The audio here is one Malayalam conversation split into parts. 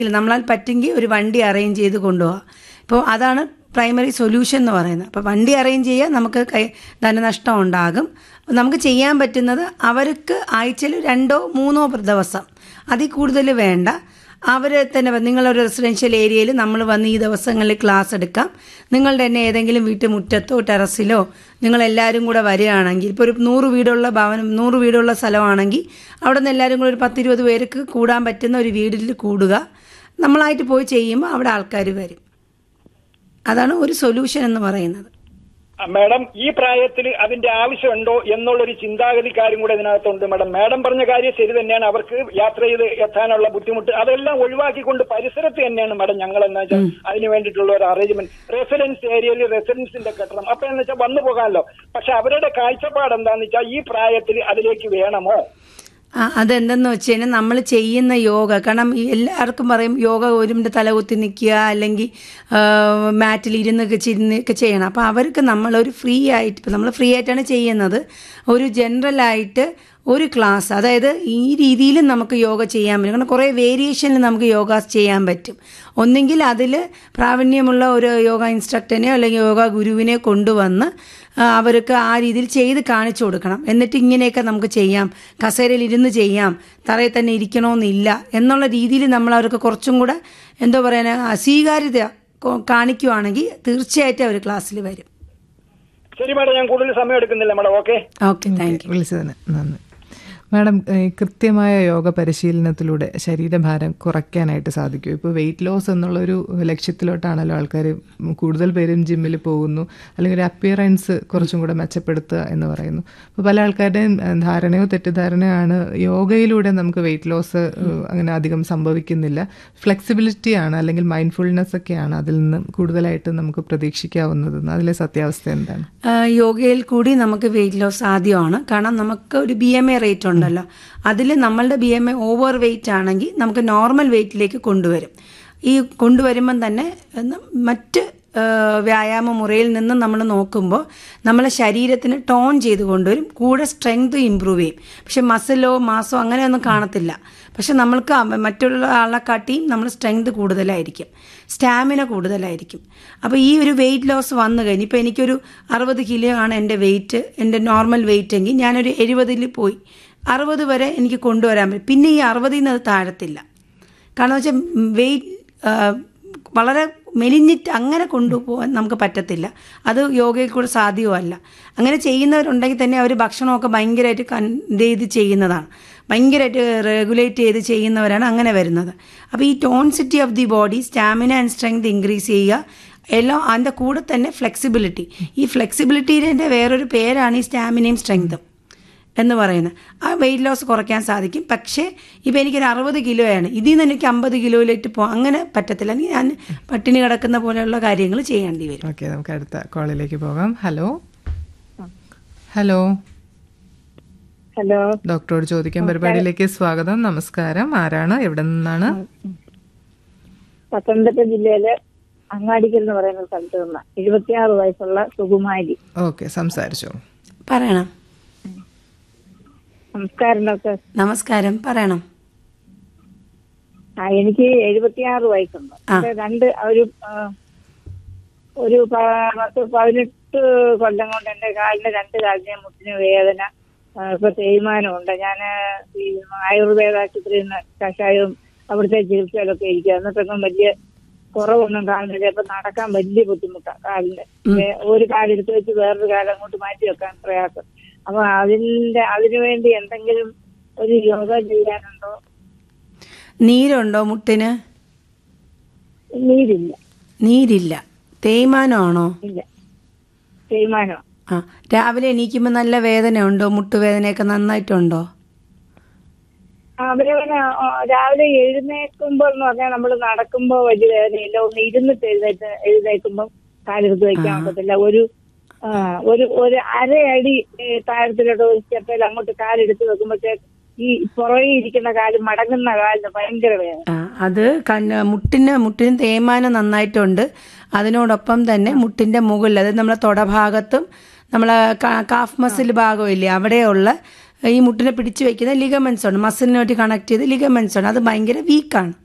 ഇല്ല, നമ്മളാൽ പറ്റുമെങ്കിൽ ഒരു വണ്ടി അറേഞ്ച് ചെയ്ത് കൊണ്ടുപോകാം ഇപ്പോൾ അതാണ് പ്രൈമറി സൊല്യൂഷൻ എന്ന് പറയുന്നത് അപ്പോൾ വണ്ടി അറേഞ്ച് ചെയ്യുക നമുക്ക് കൈ ധനനഷ്ടം ഉണ്ടാകും അപ്പോൾ നമുക്ക് ചെയ്യാൻ പറ്റുന്നത് അവർക്ക് ആഴ്ചയിൽ രണ്ടോ മൂന്നോ ദിവസം അതിൽ കൂടുതൽ വേണ്ട അവർ തന്നെ വ- നിങ്ങളൊരു റെസിഡൻഷ്യൽ ഏരിയയിൽ നമ്മൾ വന്ന് ഈ ദിവസങ്ങളിൽ ക്ലാസ് എടുക്കാം നിങ്ങളുടെ തന്നെ ഏതെങ്കിലും വീട്ടുമുറ്റത്തോ ടെറസിലോ നിങ്ങളെല്ലാവരും കൂടെ വരികയാണെങ്കിൽ ഇപ്പോൾ ഒരു നൂറ് വീടുള്ള ഭവനം നൂറ് വീടുള്ള സ്ഥലമാണെങ്കിൽ അവിടെ നിന്ന് എല്ലാവരും കൂടെ ഒരു പത്തിരുപത് പേർക്ക് കൂടാൻ പറ്റുന്ന ഒരു വീട്ടിൽ കൂടുക നമ്മളായിട്ട് പോയി ചെയ്യുമ്പോൾ അവിടെ ആൾക്കാർ വരും അതാണ് ഒരു സൊല്യൂഷൻ എന്ന് പറയുന്നത് ആ, മാഡം ഈ പ്രായത്തിൽ അതിന്റെ ആവശ്യമുണ്ടോ എന്നുള്ളൊരു ചിന്താഗതിക്കാരും കൂടെ ഇതിനകത്തുണ്ട് മാഡം മാഡം പറഞ്ഞ കാര്യം ശരി തന്നെയാണ് അവർക്ക് യാത്ര ചെയ്ത് എത്താനുള്ള ബുദ്ധിമുട്ട് അതെല്ലാം ഒഴിവാക്കിക്കൊണ്ട് പരിസരത്ത് തന്നെയാണ് മാഡം ഞങ്ങൾ എന്താ വെച്ചാൽ അതിന് വേണ്ടിയിട്ടുള്ള ഒരു അറേഞ്ച്മെന്റ് റെസിഡൻസ് ഏരിയയിൽ റെസിഡൻസിന്റെ കെട്ടണം അപ്പൊ എന്ന് വെച്ചാൽ വന്നു പോകാമല്ലോ പക്ഷെ അവരുടെ കാഴ്ചപ്പാട് എന്താന്ന് വെച്ചാൽ ഈ പ്രായത്തിൽ അതിലേക്ക് വേണമോ ആ, അതെന്തെന്ന് വെച്ച് കഴിഞ്ഞാൽ നമ്മൾ ചെയ്യുന്ന യോഗ കാരണം ഈ എല്ലാവർക്കും പറയും യോഗ ഒരുമിൻ്റെ തലകുത്തി നിൽക്കുക അല്ലെങ്കിൽ മാറ്റിൽ ഇരുന്നൊക്കെ ചിരുന്നൊക്കെ ചെയ്യണം അപ്പോൾ അവർക്ക് നമ്മളൊരു ഫ്രീ ആയിട്ട് ഇപ്പം നമ്മൾ ഫ്രീ ആയിട്ടാണ് ചെയ്യുന്നത് ഒരു ജനറലായിട്ട് ഒരു ക്ലാസ് അതായത് ഈ രീതിയിലും നമുക്ക് യോഗ ചെയ്യാൻ പറ്റും കാരണം കുറേ വേരിയേഷനിൽ നമുക്ക് യോഗ ചെയ്യാൻ പറ്റും ഒന്നെങ്കിൽ അതിൽ പ്രാവീണ്യമുള്ള ഒരു യോഗ ഇൻസ്ട്രക്ടറിനെയോ അല്ലെങ്കിൽ യോഗ ഗുരുവിനെ കൊണ്ടുവന്ന് ആ, അവർക്ക് ആ രീതിയിൽ ചെയ്ത് കാണിച്ചു കൊടുക്കണം എന്നിട്ട് ഇങ്ങനെയൊക്കെ നമുക്ക് ചെയ്യാം കസേരയിൽ ഇരുന്ന് ചെയ്യാം തറയിൽ തന്നെ ഇരിക്കണമെന്നില്ല എന്നുള്ള രീതിയിൽ നമ്മൾ അവർക്ക് കുറച്ചും കൂടെ എന്തോ പറയാൻ സ്വീകാര്യത കൊ- കാണിക്കുവാണെങ്കിൽ തീർച്ചയായിട്ടും അവർ ക്ലാസ്സിൽ വരും ശരി മാഡം ഞാൻ കൂടുതൽ സമയം എടുക്കുന്നില്ല madam okay okay thank you വിളിച്ചതിന് നന്ദി മാഡം ഏഹ് കൃത്യമായ യോഗ പരിശീലനത്തിലൂടെ ശരീരഭാരം കുറയ്ക്കാനായിട്ട് സാധിക്കും ഇപ്പോൾ വെയിറ്റ് ലോസ് എന്നുള്ളൊരു ലക്ഷ്യത്തിലോട്ടാണല്ലോ ആൾക്കാർ കൂടുതൽ പേരും ജിമ്മിൽ പോകുന്നു അല്ലെങ്കിൽ ഒരു അപ്പിയറൻസ് കുറച്ചും കൂടെ മെച്ചപ്പെടുത്തുക എന്ന് പറയുന്നു അപ്പോൾ പല ആൾക്കാരുടെയും ഏഹ് ധാരണയോ തെറ്റിദ്ധാരണയോ ആണ് യോഗയിലൂടെ നമുക്ക് വെയിറ്റ് ലോസ് അങ്ങനെ അധികം സംഭവിക്കുന്നില്ല ഫ്ലെക്സിബിലിറ്റി ആണ് അല്ലെങ്കിൽ മൈൻഡ്ഫുൾനെസ് ഒക്കെയാണ് അതിൽ നിന്ന് കൂടുതലായിട്ട് നമുക്ക് പ്രതീക്ഷിക്കാവുന്നത് അതിലെ സത്യാവസ്ഥ എന്താണ് ആ, യോഗയിൽ കൂടി നമുക്ക് വെയിറ്റ് ലോസ് സാധ്യമാണ് കാരണം നമുക്ക് ഒരു ബി എം എ റേറ്റ് ഉണ്ടല്ലോ അതിൽ നമ്മളുടെ B M I over weight ആണെങ്കിൽ നമുക്ക് നോർമൽ വെയിറ്റിലേക്ക് കൊണ്ടുവരും ഈ കൊണ്ടുവരുമ്പം തന്നെ ന- മറ്റ് ആ, വ്യായാമ മുറയിൽ നിന്ന് നമ്മൾ നോക്കുമ്പോൾ നമ്മളെ ശരീരത്തിന് ടോൺ ചെയ്ത് കൊണ്ടുവരും കൂടെ സ്ട്രെങ്ത് ഇമ്പ്രൂവ് ചെയ്യും പക്ഷെ മസിലോ മാസോ അങ്ങനെയൊന്നും കാണത്തില്ല പക്ഷെ നമ്മൾക്ക് അവ- മറ്റുള്ള ആളെക്കാട്ടിയും നമ്മൾ സ്ട്രെങ്ത് കൂടുതലായിരിക്കും സ്റ്റാമിന കൂടുതലായിരിക്കും അപ്പോൾ ഈ ഒരു വെയിറ്റ് ലോസ് വന്നു കഴിഞ്ഞ് ഇപ്പോൾ എനിക്കൊരു അറുപത് കിലോ ആണ് എൻ്റെ വെയിറ്റ് എൻ്റെ നോർമൽ വെയിറ്റ് എങ്കിൽ ഞാനൊരു എഴുപതിൽ പോയി അറുപത് വരെ എനിക്ക് കൊണ്ടുവരാൻ പറ്റും പിന്നെ ഈ അറുപതിൽ നിന്ന് അത് താഴത്തില്ല കാരണം വെച്ചാൽ വെയിറ്റ് വളരെ മെലിഞ്ഞിട്ട് അങ്ങനെ കൊണ്ടുപോകാൻ നമുക്ക് പറ്റത്തില്ല അത് യോഗയിൽ കൂടെ സാധ്യമല്ല അങ്ങനെ ചെയ്യുന്നവരുണ്ടെങ്കിൽ തന്നെ അവർ ഭക്ഷണമൊക്കെ ഭയങ്കരമായിട്ട് കൺ ഇത് ചെയ്ത് ചെയ്യുന്നതാണ് ഭയങ്കരമായിട്ട് റെഗുലേറ്റ് ചെയ്ത് ചെയ്യുന്നവരാണ് അങ്ങനെ വരുന്നത് അപ്പോൾ ഈ tonicity of the body stamina and strength increase ചെയ്യുക എല്ലാം അതിൻ്റെ കൂടെ തന്നെ ഫ്ലെക്സിബിലിറ്റി ഈ ഫ്ലെക്സിബിലിറ്റീൻ്റെ വേറൊരു പേരാണ് ഈ സ്റ്റാമിനയും സ്ട്രെങ്തും എന്ന് പറയുന്നത് ആ വെയിറ്റ് ലോസ് കുറയ്ക്കാൻ സാധിക്കും പക്ഷേ ഇപ്പം എനിക്കൊരു അറുപത് കിലോയാണ് ഇതിൽ നിന്ന് എനിക്ക് അമ്പത് കിലോയിലേക്ക് പോകാം അങ്ങനെ പറ്റത്തില്ല അല്ലെങ്കിൽ ഞാൻ പട്ടിണി കിടക്കുന്ന പോലെയുള്ള കാര്യങ്ങൾ ചെയ്യേണ്ടി വരും ഓക്കെ നമുക്ക് അടുത്ത കോളിലേക്ക് പോകാം ഹലോ ഹലോ ഹലോ ഡോക്ടറോട് ചോദിക്കാൻ പരിപാടിയിലേക്ക് സ്വാഗതം നമസ്കാരം ആരാണ് എവിടെ നിന്നാണ് പത്തനംതിട്ട ജില്ലയിലെ അങ്ങാടിക്കൽ എന്ന് പറയുന്ന സ്ഥലത്ത് നിന്ന് എഴുപത്തിയാറ് വയസ്സുള്ള സുകുമാരി ഓക്കെ സംസാരിച്ചോ പറയണം നമസ്കാരം ഡോക്ടർ നമസ്കാരം പറയണം ആ എനിക്ക് എഴുപത്തിയാറ് വയസ്സുണ്ട് ആ. പക്ഷേ രണ്ട് ഒരു ആ, ഒരു പ- പത്ത് പതിനെട്ട് കൊല്ലം കൊണ്ട് എന്റെ കാലിന്റെ രണ്ട് കാലിന്റെ മുട്ടിന് വേദന ആ, ഇപ്പൊ തേയ്മാനമുണ്ട് ഞാൻ ഈ ആയുർവേദ ആശുപത്രിയിൽ നിന്ന് കഷായവും അവിടുത്തെ ചികിത്സയിലൊക്കെ ഇരിക്കുക എന്നിട്ടൊന്നും വലിയ കുറവൊന്നും കാണുന്നില്ല ഇപ്പൊ നടക്കാൻ വലിയ ബുദ്ധിമുട്ടാണ് കാലിന്റെ ഏ, ഒരു കാലെടുത്ത് വെച്ച് വേറൊരു കാലം അങ്ങോട്ട് മാറ്റി വെക്കാൻ പ്രയാസം അപ്പൊ അതിന്റെ അതിനു വേണ്ടി എന്തെങ്കിലും ഒരു യോഗ ചെയ്യാനുണ്ടോ നീരുണ്ടോ മുട്ടിന് നീരില്ല നീരില്ല തേയ്മാനമാണോ ഇല്ല തേയ്മാനം ആ രാവിലെ എണീക്കുമ്പോൾ നല്ല വേദന ഉണ്ടോ മുട്ടുവേദനയൊക്കെ നന്നായിട്ടുണ്ടോ അവരവനെ രാവിലെ എഴുന്നേൽക്കുമ്പോൾ എന്ന് പറഞ്ഞാൽ നമ്മൾ നടക്കുമ്പോ വലിയ വേദനയില്ല ഒന്ന് ഇരുന്നിട്ട് എഴുന്നേറ്റ് എഴുന്നേൽക്കുമ്പോൾ കാലെടുത്ത് വെക്കാൻ പറ്റത്തില്ല ഒരു ആ, ഒരു ഒരു അരയടി ഏ, താഴത്തിലോട്ട് ഒരു സ്റ്റെപ്പിൽ അങ്ങോട്ട് കാലെടുത്ത് വെക്കുമ്പോഴത്തേക്ക് ഈ പുറകെ ഇരിക്കുന്ന കാല് മടങ്ങുന്ന കാലിന് ഭയങ്കര വേദന ആ അത് കണ്ണ് മുട്ടിന് മുട്ടിന് തേയ്മാനം നന്നായിട്ടുണ്ട് അതിനോടൊപ്പം തന്നെ മുട്ടിൻ്റെ മുകളിൽ അതായത് നമ്മളെ തൊടഭാഗത്തും നമ്മളെ കാ- കാഫ് മസിൽ ഭാഗമില്ലേ അവിടെയുള്ള ഈ മുട്ടിനെ പിടിച്ചു വെക്കുന്ന ലിഗമെൻസ് ഉണ്ട് മസിലിനോട്ട് കണക്ട് ചെയ്ത് ലിഗമെൻസ് ഉണ്ട് അത് ഭയങ്കര വീക്കാണ്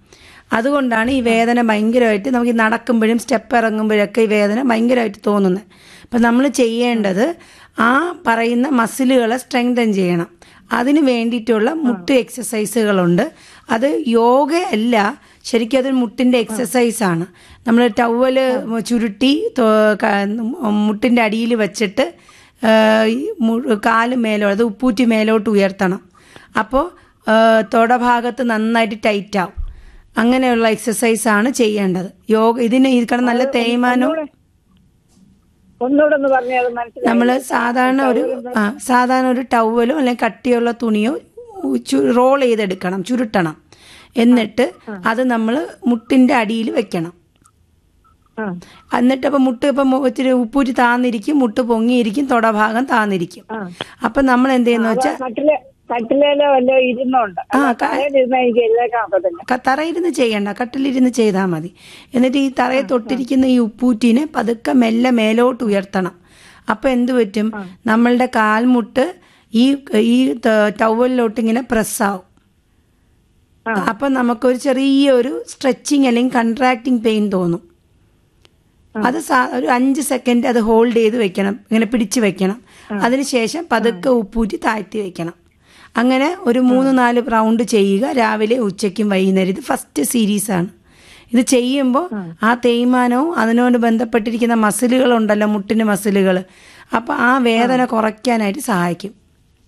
അതുകൊണ്ടാണ് ഈ വേദന ഭയങ്കരമായിട്ട് നമുക്ക് ഈ നടക്കുമ്പോഴും സ്റ്റെപ്പ് ഇറങ്ങുമ്പോഴൊക്കെ ഈ വേദന ഭയങ്കരമായിട്ട് തോന്നുന്നത് അപ്പം നമ്മൾ ചെയ്യേണ്ടത് ആ പറയുന്ന മസിലുകളെ സ്ട്രെങ്തൻ ചെയ്യണം അതിന് വേണ്ടിയിട്ടുള്ള മുട്ട് എക്സസൈസുകളുണ്ട് അത് യോഗ അല്ല ശരിക്കും അതൊരു മുട്ടിൻ്റെ എക്സസൈസാണ് നമ്മൾ ടവല് ചുരുട്ടി തോ- ക- മുട്ടിൻ്റെ അടിയിൽ വെച്ചിട്ട് ആ, ഈ മു- കാല് മേലോ അത് ഉപ്പൂറ്റി മേലോട്ട് ഉയർത്തണം അപ്പോൾ തൊടഭാഗത്ത് നന്നായിട്ട് ടൈറ്റ് ആവും അങ്ങനെയുള്ള എക്സസൈസ് ആണ് ചെയ്യേണ്ടത് യോഗ ഇതിന് ഇരിക്കണം നല്ല തേയ്മാനവും ഒന്നുകൂടെ ഒന്ന് പറഞ്ഞേ അത് മനസ്സിലായി നമ്മൾ സാധാരണ ഒരു ആ സാധാരണ ഒരു ടവലോ അല്ലെങ്കിൽ കട്ടിയുള്ള തുണിയോ റോൾ ചെയ്തെടുക്കണം ചുരുട്ടണം എന്നിട്ട് അത് നമ്മൾ മുട്ടിൻ്റെ അടിയിൽ വെക്കണം ആ എന്നിട്ട് അപ്പം മുട്ട് ഇപ്പം ഇച്ചിരി ഉപ്പൂറ്റി താന്നിരിക്കും മുട്ട് പൊങ്ങിയിരിക്കും തൊടഭാഗം താന്നിരിക്കും ആ. അപ്പം നമ്മൾ എന്ത് ചെയ്യുന്ന വെച്ചാൽ കട്ടില് കട്ടിലേലോ വല്ലോ ഇരുന്നുണ്ട് ആ, ക- ഇരുന്ന എനിക്ക് എഴുതേക്കാൻ ഒക്കത്തില്ല ക- തറയിരുന്ന് ചെയ്യണ്ട കട്ടിലിരുന്ന് ചെയ്താൽ മതി എന്നിട്ട് ഈ തറയെ തൊട്ടിരിക്കുന്ന ഈ ഉപ്പൂറ്റിനെ പതുക്കെ മെല്ലെ മേലോട്ട് ഉയർത്തണം അപ്പം എന്ത് പറ്റും നമ്മളുടെ കാൽമുട്ട് ഈ ഈ ത- ടവലിലോട്ട് ഇങ്ങനെ പ്രസ്സാവും അപ്പം നമുക്കൊരു ചെറിയൊരു സ്ട്രെച്ചിങ് അല്ലെങ്കിൽ കൺട്രാക്റ്റിംഗ് പെയിൻ തോന്നും അത് സാ- ഒരു അഞ്ച് സെക്കൻഡ് അത് ഹോൾഡ് ചെയ്ത് വെക്കണം ഇങ്ങനെ പിടിച്ച് വെക്കണം അതിനുശേഷം പതുക്കെ ഉപ്പൂറ്റി താഴ്ത്തി വെക്കണം അങ്ങനെ ഒരു മൂന്ന് നാല് റൗണ്ട് ചെയ്യുക രാവിലെ ഉച്ചയ്ക്കും വൈകുന്നേരം ഇത് ഫസ്റ്റ് സീരീസാണ് ഇത് ചെയ്യുമ്പോൾ ആ തേയ്മാനവും അതിനോട് ബന്ധപ്പെട്ടിരിക്കുന്ന മസിലുകളുണ്ടല്ലോ മുട്ടിന് മസിലുകൾ അപ്പോൾ ആ വേദന കുറയ്ക്കാനായിട്ട് സഹായിക്കും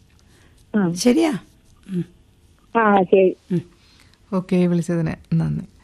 ആ. ശരിയാ ഉം. ആ ശരി ഓക്കെ വിളിച്ചതിന് നന്ദി